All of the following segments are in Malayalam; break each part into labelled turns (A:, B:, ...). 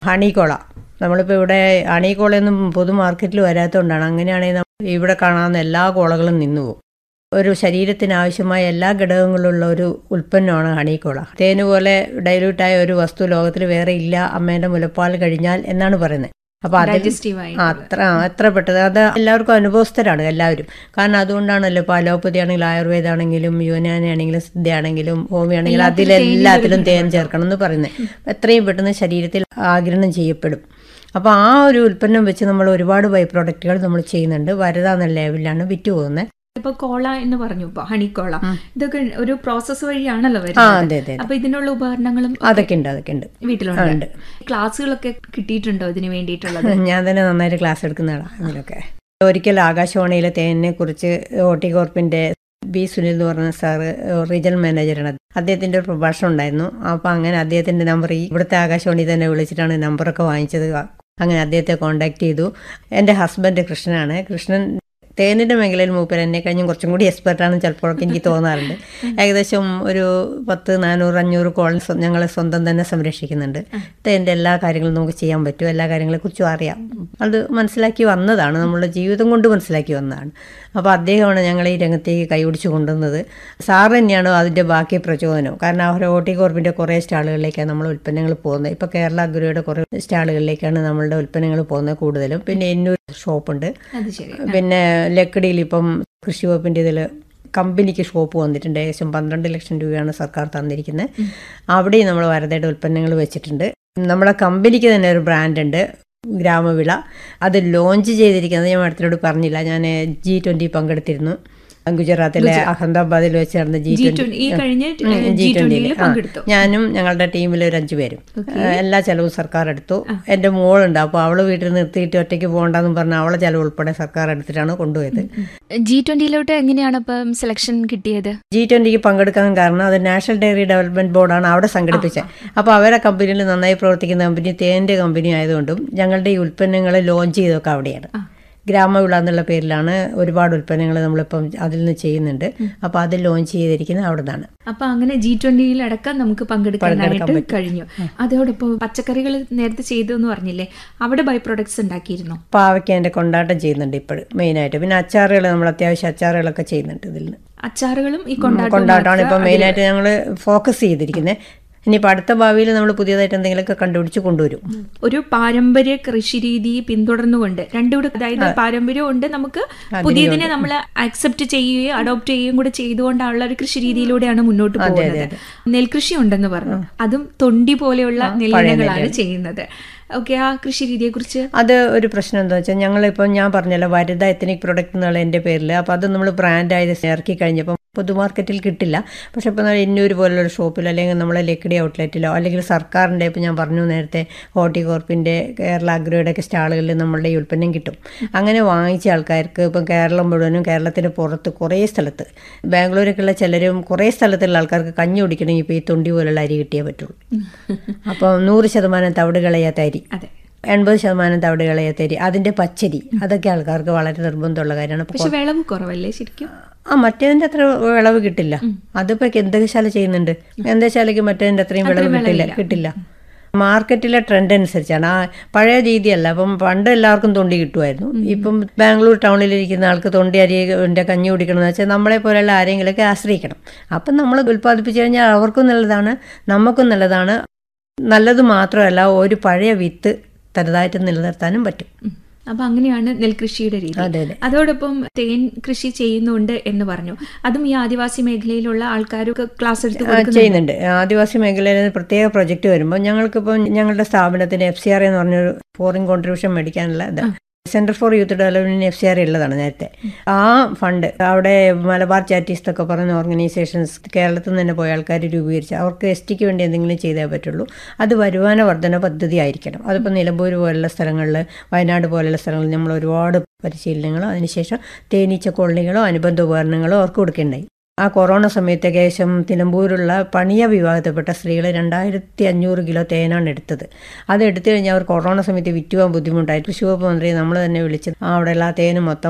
A: ഹണിക്കോള നമ്മളിപ്പോൾ ഇവിടെ ഹണിക്കോളയൊന്നും പൊതു മാർക്കറ്റിൽ വരാത്തതുകൊണ്ടാണ് അങ്ങനെയാണെങ്കിൽ നമ്മ- ഇവിടെ കാണാവുന്ന എല്ലാ കോളകളും നിന്നു പോകും ഒരു ശരീരത്തിന് ആവശ്യമായ എല്ലാ ഘടകങ്ങളുള്ള ഒരു ഉൽപ്പന്നമാണ് ഹണിക്കോള തേന് പോലെ ഡൈല്യൂട്ടായ ഒരു വസ്തു ലോകത്തിൽ വേറെ ഇല്ല അമ്മേൻ്റെ മുലപ്പാൽ കഴിഞ്ഞാൽ എന്നാണ് പറയുന്നത് അപ്പോൾ അതിൽ
B: ഡൈജസ്റ്റീവ് ആയി
A: ആ, അത്ര ആ, അത്ര പെട്ടത് അത് എല്ലാവർക്കും അനുഭവസ്ഥരാണ് എല്ലാവരും കാരണം അതുകൊണ്ടാണല്ലോ ഇപ്പോൾ അലോപ്പതി ആണെങ്കിലും ആയുർവേദ ആണെങ്കിലും യുനാനി ആണെങ്കിലും സിദ്ധ ആണെങ്കിലും ഹോമിയോ ആണെങ്കിലും അതിലെല്ലാത്തിലും തേൻ ചേർക്കണം എന്ന് പറയുന്നത് എത്രയും പെട്ടെന്ന് ശരീരത്തിൽ ആഗിരണം ചെയ്യപ്പെടും അപ്പോൾ ആ ഒരു ഉൽപ്പന്നം വെച്ച് നമ്മൾ ഒരുപാട് ബൈ പ്രോഡക്റ്റുകൾ നമ്മൾ ചെയ്യുന്നുണ്ട് വരത എന്ന ലെവലിലാണ് വിറ്റ് പോകുന്നത്
B: ഇപ്പൊ കോള എന്ന് പറഞ്ഞു ഇപ്പൊ ഹണിക്കോള ഇതൊക്കെ ഒരു പ്രോസസ്സ് വഴിയാണല്ലോ
A: ആ
B: വരുന്നത്
A: അതെ അതെ
B: അപ്പൊ ഇതിനുള്ള ഉപകരണങ്ങളും
A: അതൊക്കെ ഉണ്ട് അതൊക്കെ ഉണ്ട്
B: വീട്ടിലുണ്ട് ക്ലാസ്സുകളൊക്കെ കിട്ടിയിട്ടുണ്ടോ ഇതിന് വേണ്ടിയിട്ടുള്ളത്
A: ഞാൻ തന്നെ നന്നായിട്ട് ക്ലാസ് എടുക്കുന്നതാണ് ഇതിലൊക്കെ ഒരിക്കൽ ആകാശവാണിയിലെ തേനിനെ കുറിച്ച് ഹോർട്ടികോർപ്പിന്റെ ബി സുനിൽ എന്ന് പറഞ്ഞ സാറ് റീജിയണൽ മാനേജറാണ് അദ്ദേഹത്തിന്റെ ഒരു പ്രഭാഷണം ഉണ്ടായിരുന്നു അപ്പോൾ അങ്ങനെ അദ്ദേഹത്തിന്റെ നമ്പർ ഈ ഇവിടുത്തെ ആകാശവാണി തന്നെ വിളിച്ചിട്ടാണ് നമ്പറൊക്കെ വാങ്ങിച്ചത് അങ്ങനെ അദ്ദേഹത്തെ കോണ്ടാക്ട് ചെയ്തു എൻ്റെ ഹസ്ബൻഡ് കൃഷ്ണനാണ് കൃഷ്ണൻ തേനിൻ്റെ മേഖലയിൽ മൂപ്പർ എന്നെ കഴിഞ്ഞും കുറച്ചും കൂടി എക്സ്പെർട്ടാണെന്ന് ചിലപ്പോഴൊക്കെ എനിക്ക് തോന്നാറുണ്ട് ഏകദേശം ഒരു പത്ത് നാനൂറ് അഞ്ഞൂറ് കോൾ ഞങ്ങളെ സ്വന്തം തന്നെ സംരക്ഷിക്കുന്നുണ്ട് തേൻ്റെ എല്ലാ കാര്യങ്ങളും നമുക്ക് ചെയ്യാൻ പറ്റും എല്ലാ കാര്യങ്ങളെക്കുറിച്ചും അറിയാം അത് മനസ്സിലാക്കി വന്നതാണ് നമ്മളുടെ ജീവിതം കൊണ്ട് മനസ്സിലാക്കി വന്നതാണ് അപ്പോൾ അദ്ദേഹമാണ് ഞങ്ങളെ ഈ രംഗത്തേക്ക് കൈപിടിച്ച് കൊണ്ടുവന്നത് സാറ് തന്നെയാണ് അതിൻ്റെ ബാക്കി പ്രചോദനം കാരണം ആ ഹോർട്ടികോർപ്പിൻ്റെ കുറേ സ്റ്റാളുകളിലേക്കാണ് നമ്മൾ ഉൽപ്പന്നങ്ങൾ പോകുന്നത് ഇപ്പോൾ കേരള അഗ്രയുടെ കുറേ സ്റ്റാളുകളിലേക്കാണ് നമ്മളുടെ ഉൽപ്പന്നങ്ങൾ പോകുന്നത് കൂടുതലും പിന്നെ എന്നൂർ ഷോപ്പുണ്ട്
B: അത് ശരി
A: പിന്നെ ലക്കിടിയിൽ ഇപ്പം കൃഷി വകുപ്പിൻ്റെ ഇതിൽ കമ്പനിക്ക് ഷോപ്പ് വന്നിട്ടുണ്ട് ഏകദേശം പന്ത്രണ്ട് ലക്ഷം രൂപയാണ് സർക്കാർ തന്നിരിക്കുന്നത് അവിടെയും നമ്മൾ വരതയുടെ ഉൽപ്പന്നങ്ങൾ വെച്ചിട്ടുണ്ട് നമ്മളെ കമ്പനിക്ക് തന്നെ ഒരു ബ്രാൻഡ് ഉണ്ട് ഗ്രാമവിള അത് ലോഞ്ച് ചെയ്തിരിക്കുന്നത് ഞാൻ അടുത്തിനോട് പറഞ്ഞില്ല ഞാൻ ജി ട്വൻ്റി പങ്കെടുത്തിരുന്നു ഗുജറാത്തിലെ അഹമ്മദാബാദിൽ വെച്ച് നടന്ന ജി
B: ജി
A: ട്വൻ്റി
B: ട്വന്റി ഈ കഴിഞ്ഞ
A: ഉം,
B: ജി
A: G20
B: ട്വന്റിയിൽ
A: ല്. ആ.
B: പങ്കെടുത്തു
A: ഞാനും ഞങ്ങളുടെ ടീമിൽ ഒരു അഞ്ചു പേരും എല്ലാ ചെലവും സർക്കാർ എടുത്തു എൻ്റെ മോളുണ്ട് അപ്പോൾ അവള് വീട്ടിൽ നിർത്തിയിട്ട് ഒറ്റയ്ക്ക് പോകണ്ടെന്ന് പറഞ്ഞ് അവളെ ചെലവ് ഉൾപ്പെടെ സർക്കാർ എടുത്തിട്ടാണ് കൊണ്ടുപോയത്
B: ജി ട്വന്റിയിലോട്ട് എങ്ങനെയാണ് ഇപ്പം സെലക്ഷൻ കിട്ടിയത്
A: ജി ട്വന്റിക്ക് പങ്കെടുക്കാൻ കാരണം അത് നാഷണൽ ഡയറി ഡെവലപ്മെന്റ് ബോർഡാണ് അവിടെ സംഘടിപ്പിച്ചത് അപ്പോൾ അവരെ കമ്പനിയിൽ നന്നായി പ്രവർത്തിക്കുന്ന കമ്പനി തേൻ്റെ കമ്പനി ആയതുകൊണ്ടും ഞങ്ങളുടെ ഈ ഉൽപ്പന്നങ്ങൾ ലോഞ്ച് ചെയ്തൊക്കെ അവിടെയാണ് ഗ്രാമവിള എന്നുള്ള പേരിലാണ് ഒരുപാട് ഉൽപ്പന്നങ്ങൾ നമ്മളിപ്പം അതിൽ നിന്ന് ചെയ്യുന്നുണ്ട് അപ്പോൾ അത് ലോഞ്ച് ചെയ്തിരിക്കുന്നത് അവിടെ നിന്നാണ്
B: അപ്പൊ അങ്ങനെ ജി ട്വന്റിയിൽ അടക്കം നമുക്ക് പങ്കെടുക്കാനായിട്ട് കഴിഞ്ഞു അതോടൊപ്പം പച്ചക്കറികൾ നേരത്തെ ചെയ്തു എന്ന് പറഞ്ഞില്ലേ അവിടെ ബൈ പ്രൊഡക്ട്സ് ഉണ്ടാക്കിയിരുന്നു
A: പാവയ്ക്കേൻ്റെ കൊണ്ടാട്ടം ചെയ്യുന്നുണ്ട് ഇപ്പോഴും മെയിനായിട്ട് പിന്നെ അച്ചാറുകൾ നമ്മൾ അത്യാവശ്യം അച്ചാറുകളൊക്കെ ചെയ്യുന്നുണ്ട് ഇതിൽ നിന്ന്
B: അച്ചാറുകളും ഈ കൊണ്ടാട്ടം
A: കൊണ്ടാട്ടമാണ് ഇപ്പം മെയിനായിട്ട് ഞങ്ങൾ ഫോക്കസ് ചെയ്തിരിക്കുന്നത് ഇനിയിപ്പോൾ അടുത്ത ഭാവിയിൽ നമ്മൾ പുതിയതായിട്ട് എന്തെങ്കിലുമൊക്കെ കണ്ടുപിടിച്ച് കൊണ്ടുവരും
B: ഒരു പാരമ്പര്യ കൃഷി രീതി പിന്തുടർന്നുകൊണ്ട് രണ്ടുകൂടെ അതായത് പാരമ്പര്യം ഉണ്ട് നമുക്ക് പുതിയതിനെ നമ്മൾ അക്സെപ്റ്റ് ചെയ്യുകയും അഡോപ്റ്റ് ചെയ്യുകയും കൂടെ ചെയ്തുകൊണ്ടുള്ള ഒരു കൃഷി രീതിയിലൂടെയാണ് മുന്നോട്ട് പോകുന്നത് നെൽകൃഷി ഉണ്ടെന്ന് പറഞ്ഞു അതും തൊണ്ടി പോലെയുള്ള നെല്ലിനങ്ങളാണ് ചെയ്യുന്നത് ഓക്കെ ആ കൃഷി രീതിയെ കുറിച്ച്
A: അത് ഒരു പ്രശ്നം എന്താ വെച്ചാൽ ഞങ്ങളിപ്പോൾ ഞാൻ പറഞ്ഞല്ലോ വനിത എത്തനിക് പ്രൊഡക്റ്റ് എന്നുള്ള എൻ്റെ പേരിൽ അപ്പോൾ അത് നമ്മൾ ബ്രാൻഡായത് ഇറക്കി കഴിഞ്ഞപ്പം പൊതുമാർക്കറ്റിൽ കിട്ടില്ല പക്ഷെ ഇപ്പോൾ എന്നൂർ പോലുള്ള ഷോപ്പിലോ അല്ലെങ്കിൽ നമ്മളെ ലക്കിടി ഔട്ട്ലെറ്റിലോ അല്ലെങ്കിൽ സർക്കാരിൻ്റെ ഇപ്പോൾ ഞാൻ പറഞ്ഞു നേരത്തെ ഹോർട്ടികോർപ്പിൻ്റെ കേരള അഗ്രോയുടെ ഒക്കെ സ്റ്റാളുകളിൽ നമ്മളുടെ ഈ ഉൽപ്പന്നം കിട്ടും അങ്ങനെ വാങ്ങിച്ച ആൾക്കാർക്ക് ഇപ്പം കേരളം മുഴുവനും കേരളത്തിന് പുറത്ത് കുറേ സ്ഥലത്ത് ബാംഗ്ലൂരൊക്കെയുള്ള ചിലരും കുറേ സ്ഥലത്തുള്ള ആൾക്കാർക്ക് കഞ്ഞി കുടിക്കണമെങ്കിൽ ഇപ്പോൾ ഈ തൊണ്ടി പോലുള്ള അരി കിട്ടിയേ പറ്റുള്ളൂ അപ്പോൾ നൂറ് ശതമാനം തവിട് കളയാത്ത അരി
B: അതെ
A: എൺപത് ശതമാനം തവിട് കളയാത്ത അരി അതിൻ്റെ പച്ചരി അതൊക്കെ ആൾക്കാർക്ക് വളരെ നിർബന്ധമുള്ള കാര്യമാണ് അപ്പോൾ
B: പക്ഷെ വിളവ് കുറവല്ലേ ശരിക്കും
A: ആ മറ്റേതിൻ്റെ അത്ര വിളവ് കിട്ടില്ല അതിപ്പോൾ ഗന്ധകശാല ചെയ്യുന്നുണ്ട് ഗന്ധകശാലയ്ക്ക് മറ്റേതിൻ്റെ അത്രയും വിളവ് കിട്ടില്ല കിട്ടില്ല മാർക്കറ്റിലെ ട്രെൻഡ് അനുസരിച്ചാണ് ആ പഴയ രീതിയല്ല അപ്പം പണ്ട് എല്ലാവർക്കും തൊണ്ടി കിട്ടുമായിരുന്നു ഇപ്പം ബാംഗ്ലൂർ ടൗണിലിരിക്കുന്ന ആൾക്ക് തൊണ്ടി അരിൻ്റെ കഞ്ഞി കുടിക്കണമെന്ന് വെച്ചാൽ നമ്മളെ പോലെയുള്ള ആരെങ്കിലുമൊക്കെ ആശ്രയിക്കണം അപ്പം നമ്മൾ ഉൽപ്പാദിപ്പിച്ചു കഴിഞ്ഞാൽ അവർക്കും നല്ലതാണ് നമുക്കും നല്ലതാണ് നല്ലത് മാത്രമല്ല ഒരു പഴയ വിത്ത് തനതായിട്ട് നിലനിർത്താനും പറ്റും
B: ഉം. അപ്പൊ അങ്ങനെയാണ് നെൽകൃഷിയുടെ രീതി
A: അതെ അതെ
B: അതോടൊപ്പം തേൻ കൃഷി ചെയ്യുന്നുണ്ട് എന്ന് പറഞ്ഞു അതും ഈ ആദിവാസി മേഖലയിലുള്ള ആൾക്കാർക്ക് ക്ലാസ് എടുത്ത്
A: ആ,
B: കൊടുക്കുന്നുണ്ട്
A: ചെയ്യുന്നുണ്ട് ആദിവാസി മേഖലയിൽ പ്രത്യേക പ്രൊജക്റ്റ് വരുമ്പോൾ ഞങ്ങൾക്കിപ്പോൾ ഞങ്ങളുടെ സ്ഥാപനത്തിന് എഫ് സി ആർ എന്ന് പറഞ്ഞൊരു ഫോറിൻ കോൺട്രിബ്യൂഷൻ മേടിക്കാനുള്ള ഇത് centre for youth development F C R ഉള്ളതാണ് നേരത്തെ ആ ഫണ്ട് അവിടെ മലബാർ ചാറ്റീസ് എന്നൊക്കെ പറയുന്ന ഓർഗനൈസേഷൻസ് കേരളത്തിൽ നിന്ന് തന്നെ പോയ ആൾക്കാർ രൂപീകരിച്ച് അവർക്ക് എസ് ടിക്ക് വേണ്ടി എന്തെങ്കിലും ചെയ്തേ പറ്റുള്ളൂ അത് വരുമാന വർധന പദ്ധതി ആയിരിക്കണം അതിപ്പോൾ നിലമ്പൂർ പോലുള്ള സ്ഥലങ്ങളിൽ വയനാട് പോലുള്ള സ്ഥലങ്ങളിൽ നമ്മൾ ഒരുപാട് പരിശീലനങ്ങളോ അതിനുശേഷം തേനീച്ച കോളനികളോ അനുബന്ധ ഉപകരണങ്ങളോ അവർക്ക് കൊടുക്കേണ്ടായി ആ കൊറോണ സമയത്ത് ഏകദേശം നിലമ്പൂരുള്ള പണിയ വിഭാഗത്തിൽപ്പെട്ട സ്ത്രീകൾ രണ്ടായിരത്തി അഞ്ഞൂറ് കിലോ തേനാണ് എടുത്തത് അത് എടുത്തു കഴിഞ്ഞാൽ അവർ കൊറോണ സമയത്ത് വിറ്റുപോകാൻ ബുദ്ധിമുട്ടായി കൃഷി വകുപ്പ് മന്ത്രി നമ്മൾ തന്നെ വിളിച്ച് ആ അവിടെയുള്ള ആ തേന് മൊത്തം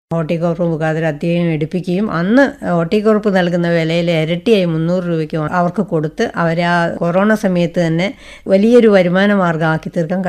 A: ഹോർട്ടികോർപ്പ് മുഖാന്തരം അദ്ദേഹം എടുപ്പിക്കുകയും അന്ന് ഹോർട്ടികോർപ്പ് നൽകുന്ന വിലയിൽ ഇരട്ടിയായി മുന്നൂറ് രൂപയ്ക്ക് അവർക്ക് കൊടുത്ത് അവരെ ആ കൊറോണ സമയത്ത് തന്നെ വലിയൊരു വരുമാന മാർഗ്ഗമാക്കി തീർക്കാൻ